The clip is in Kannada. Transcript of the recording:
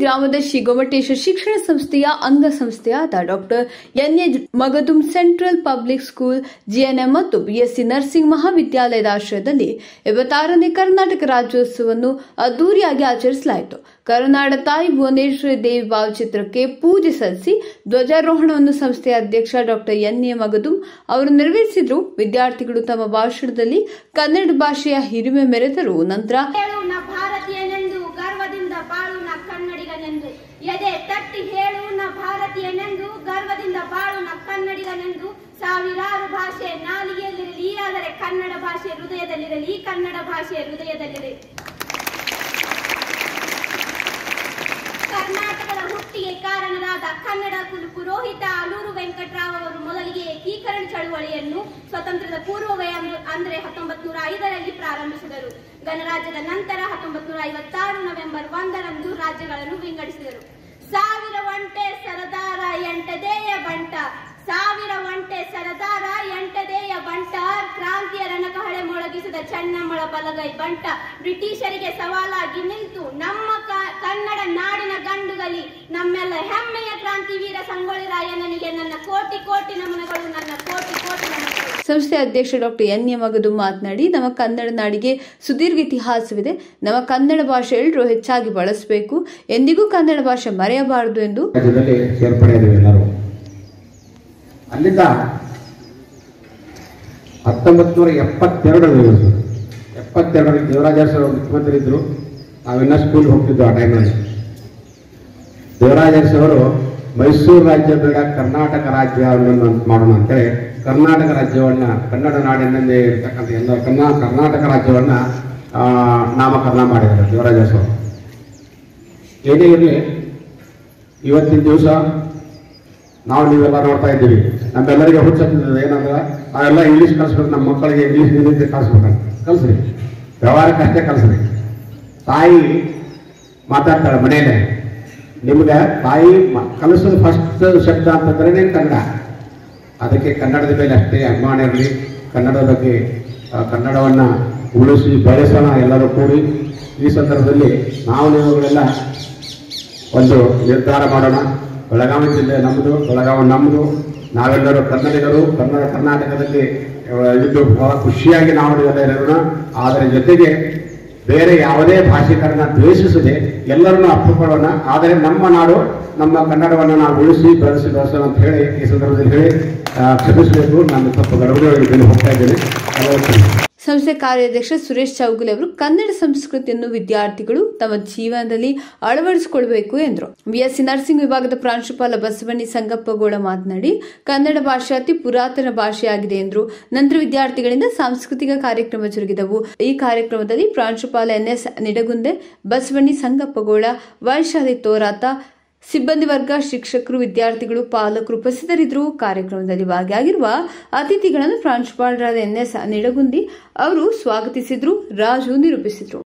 ಗ್ರಾಮದ ಶ್ರೀ ಗೊಮಟೇಶ್ವರ ಶಿಕ್ಷಣ ಸಂಸ್ಥೆಯ ಅಂಗಸಂಸ್ಥೆಯಾದ doctor N A Magadum central public school GNM ಮತ್ತು ಬಿಎಸ್ಸಿ ನರ್ಸಿಂಗ್ ಮಹಾವಿದ್ಯಾಲಯದ ಆಶ್ರಯದಲ್ಲಿ ಇವತ್ತಾರನೇ ಕರ್ನಾಟಕ ರಾಜ್ಯೋತ್ಸವವನ್ನು ಅದ್ದೂರಿಯಾಗಿ ಆಚರಿಸಲಾಯಿತು ಕರುನಾಡ ತಾಯಿ ಭುವನೇಶ್ವರಿ ದೇವಿ ಭಾವಚಿತ್ರಕ್ಕೆ ಪೂಜೆ ಸಲ್ಲಿಸಿ ಧ್ವಜಾರೋಹಣವನ್ನು ಸಂಸ್ಥೆಯ ಅಧ್ಯಕ್ಷ ಡಾಕ್ಟರ್ ಎನ್ ಎ ಮಗದುಂ ಅವರು ನೆರವೇರಿಸಿದ್ರು ವಿದ್ಯಾರ್ಥಿಗಳು ತಮ್ಮ ಭಾಷಣದಲ್ಲಿ ಕನ್ನಡ ಭಾಷೆಯ ಹಿರಿಮೆ ಮೆರೆದರು ನಂತರ ಹೇಳು ನ ಭಾರತೀಯನೆಂದು ಗರ್ವದಿಂದ ಬಾಳು ನ ಕನ್ನಡಿಗನೆಂದು ಎದೆ ತಟ್ಟಿ ಹೇಳು ನ ಭಾರತೀಯನೆಂದು ಗರ್ವದಿಂದ ಬಾಳು ನ ಕನ್ನಡಿಗನೆಂದು ಸಾವಿರಾರು ಭಾಷೆ ನಾಲಿಗೆಯಲ್ಲಿರಲಿ ಆದರೆ ಕನ್ನಡ ಭಾಷೆ ಹೃದಯದಲ್ಲಿರಲಿ ಕನ್ನಡ ಭಾಷೆ ಹೃದಯದಲ್ಲಿರಲಿ ಕರ್ನಾಟಕದ ಹುಟ್ಟಿಗೆ ಕಾರಣರಾದ ಕನ್ನಡ ಕುಲು ಪುರೋಹಿತ ಅಲೂರು ವೆಂಕಟರಾವ್ ಅವರು ಮೊದಲಿಗೆ ಏಕೀಕರಣ ಚಳುವಳಿಯನ್ನು ಸ್ವತಂತ್ರದ ಪೂರ್ವವೇ ಅಂದು- ಅಂದ್ರೆ ಹತ್ತೊಂಬತ್ ನೂರ ಐದರಲ್ಲಿ ಪ್ರಾರಂಭಿಸಿದರು ಗಣರಾಜ್ಯದ ನಂತರ ಹತ್ತೊಂಬತ್ ನೂರ ಐವತ್ತಾರು ನವೆಂಬರ್ ಒಂದರಂದು ರಾಜ್ಯಗಳನ್ನು ವಿಂಗಡಿಸಿದರು ಸಾವಿರ ಒಂಟೆ ಸರದಾರ ಎಂಟದೇಯ ಬಂಟ ಸಾವಿರ ಒಂಟೆ ಸರದಾರ ಎಂಟದೇಯ ಬಂಟ ಕ್ರಾಂತಿಯ ರಣಕಹಳೆ ಮೊಳಗಿಸಿದ ಚೆನ್ನಮ್ಮಳ ಬಲಗೈ ಬಂಟ ಬ್ರಿಟಿಷರಿಗೆ ಸವಾಲಾಗಿ ನಿಂತು ನಮ್ಮ ಕ- ಕನ್ನಡ ನಾಡಿನ ಗಂಡುಗಲಿ ನಮ್ಮೆಲ್ಲ ಹೆಮ್ಮೆಯ ಕ್ರಾಂತಿವೀರ ಸಂಗೊಳ್ಳಿ ರಾಯಣ್ಣನಿಗೆ ನನ್ನ ಕೋಟಿ ಕೋಟಿ ನಮನಗಳು ನನ್ನ ಕೋಟಿ ಕೋಟಿ ನಮನಗಳು ಸಂಸ್ಥೆ ಅಧ್ಯಕ್ಷ ಡಾಕ್ಟರ್ ಎನ್ ಎ ಮಗದು ಮಾತನಾಡಿ ನಮ್ಮ ಕನ್ನಡ ನಾಡಿಗೆ ಸುದೀರ್ಘ ಇತಿಹಾಸವಿದೆ ನಮ್ಮ ಕನ್ನಡ ಭಾಷೆ ಎಲ್ಲರೂ ಹೆಚ್ಚಾಗಿ ಬಳಸಬೇಕು ಎಂದಿಗೂ ಕನ್ನಡ ಭಾಷೆ ಮರೆಯಬಾರದು ಎಂದು ರಾಜ್ಯದಲ್ಲಿ ಸೇರ್ಪಡೆಯಾದವು ಎಲ್ಲರೂ ಅಲ್ಲಿಂದ ಹತ್ತೊಂಬತ್ತು ನೂರ ಎಪ್ಪತ್ತೆರಡರಲ್ಲಿ ಇದು. ಎಪ್ಪತ್ತೆರಡರಲ್ಲಿ ದೇವರಾಜ ಅರಸರು ಮುಖ್ಯಮಂತ್ರಿ ಇದ್ರು ನಾವೆಲ್ಲ ಸ್ಕೂಲ್ ಹೋಗ್ತಿದ್ವು ಆ ಟೈಮ್ನಲ್ಲಿ ದೇವರಾಜ ಅರಸವರು ಮೈಸೂರು ರಾಜ್ಯ ಬೇಡ ಕರ್ನಾಟಕ ರಾಜ್ಯವನ್ನು ಮಾಡೋಣ ಅಂತೇಳಿ ಕರ್ನಾಟಕ ರಾಜ್ಯವನ್ನ ಕನ್ನಡ ನಾಡಿನಲ್ಲಿ ಇರ್ತಕ್ಕಂಥ ಎಲ್ಲ ಕನ್ನಡ ಕರ್ನಾಟಕ ರಾಜ್ಯವನ್ನ ಆ, ನಾಮಕರಣ ಮಾಡಿದ್ದಾರೆ ದೇವರಾಜ ಅರಸರು ಏನೇ ಇರಲಿ ಇವತ್ತಿನ ದಿವಸ ನಾವು ನೀವೆಲ್ಲ ನೋಡ್ತಾ ಇದ್ದೀವಿ ನಮ್ಮೆಲ್ಲರಿಗೆ ಹುಚ್ಚತ್ತಿದೆ ಏನಂದ್ರೆ ನಾವೆಲ್ಲ ಇಂಗ್ಲೀಷ್ ಕಲಿಸ್ಬೇಕು ನಮ್ಮ ಮಕ್ಕಳಿಗೆ ಇಂಗ್ಲೀಷ್ ಇಂಗ್ಲೀಷ್ ಕಲಿಸ್ಬೇಕಂತ ಕಲಿಸ್ರಿ ವ್ಯವಹಾರಕ್ಕಷ್ಟೇ ಕಲಿಸ್ರಿ ತಾಯಿ ಮಾತಾಡ್ತಾಳೆ ಮನೆಯಲ್ಲೇ ನಿಮ್ಗೆ ತಾಯಿ ಮ- ಕಲಿಸೋದು ಫಸ್ಟ್ ಶಬ್ದ ಅಂತಂದ್ರೆ ಕನ್ನಡ ಅದಕ್ಕೆ ಕನ್ನಡದ ಮೇಲೆ ಅಷ್ಟೇ ಅಭಿಮಾನ ಇರಲಿ ಕನ್ನಡದ ಬಗ್ಗೆ ಆ, ಕನ್ನಡವನ್ನ ಉಳಿಸಿ ಬೆಳೆಸೋಣ ಎಲ್ಲರೂ ಕೂಡಿ ಈ ಸಂದರ್ಭದಲ್ಲಿ ನಾವು ನೀವುಗಳೆಲ್ಲ ಒಂದು ನಿರ್ಧಾರ ಮಾಡೋಣ ಬೆಳಗಾವಿ ಜಿಲ್ಲೆ ನಮ್ಮದು ಬೆಳಗಾವಿ ನಮ್ಮದು ನಾವೆಲ್ಲರೂ ಕನ್ನಡಿಗರು ಕನ್ನಡ ಕರ್ನಾಟಕದಲ್ಲಿ ಆ, ಇದ್ದು ಬಹಳ ಖುಷಿಯಾಗಿ ನಾವು ಎಲ್ಲ ಇರೋಣ ಅದರ ಜೊತೆಗೆ ಬೇರೆ ಯಾವುದೇ ಭಾಷಿಕರನ್ನ ದ್ವೇಷಿಸದೆ ಎಲ್ಲರನ್ನು ಅಪ್ಪಿಕೊಳ್ಳೋಣ ಆದರೆ ನಮ್ಮ ನಾಡು ನಮ್ಮ ಕನ್ನಡವನ್ನು ನಾವು ಉಳಿಸಿ ಬೆಳೆಸಿ ಬೆಳೆಸೋಣ ಅಂತ ಹೇಳಿ ಈ ಸಂದರ್ಭದಲ್ಲಿ ಹೇಳಿ ಆ, ಕ್ಷಮಿಸಬೇಕು ನಾನು ಸ್ವಲ್ಪ ಗಡಬಡಿ ಹೋಗ್ತಾ ಇದ್ದೇನೆ ಎಲ್ಲರಿಗೂ ಸಂಸ್ಥೆ ಕಾರ್ಯಾಧ್ಯಕ್ಷ ಸುರೇಶ್ ಚೌಗುಲೆ ಅವರು ಕನ್ನಡ ಸಂಸ್ಕೃತಿಯನ್ನು ವಿದ್ಯಾರ್ಥಿಗಳು ತಮ್ಮ ಜೀವನದಲ್ಲಿ ಅಳವಡಿಸಿಕೊಳ್ಬೇಕು ಎಂದರು ಬಿಎಸ್ಸಿ ನರ್ಸಿಂಗ್ ವಿಭಾಗದ ಪ್ರಾಂಶುಪಾಲ ಬಸವಣ್ಣಿ ಸಂಗಪ್ಪಗೌಡ ಮಾತನಾಡಿ ಕನ್ನಡ ಭಾಷೆ ಅತಿ ಪುರಾತನ ಭಾಷೆಯಾಗಿದೆ ಎಂದರು ನಂತರ ವಿದ್ಯಾರ್ಥಿಗಳಿಂದ ಸಾಂಸ್ಕೃತಿಕ ಕಾರ್ಯಕ್ರಮ ಜರುಗಿದವು ಈ ಕಾರ್ಯಕ್ರಮದಲ್ಲಿ ಪ್ರಾಂಶುಪಾಲ ಎನ್ಎಸ್ ನಿಡಗುಂದೆ ಬಸವಣ್ಣಿ ಸಂಗಪ್ಪಗೌಡ ವೈಶಾಲಿ ತೋರಾತ ಸಿಬ್ಬಂದಿ ವರ್ಗ ಶಿಕ್ಷಕರು ವಿದ್ಯಾರ್ಥಿಗಳು ಪಾಲಕರು ಉಪಸ್ಥಿತರಿದ್ದರು ಕಾರ್ಯಕ್ರಮದಲ್ಲಿ ಭಾಗಿಯಾಗಿರುವ ಅತಿಥಿಗಳನ್ನು ಪ್ರಾಂಶುಪಾಲರಾದ ಎನ್ಎಸ್ ನಿಡಗುಂದಿ ಅವರು ಸ್ವಾಗತಿಸಿದ್ರು ರಾಜು ನಿರೂಪಿಸಿದ್ರು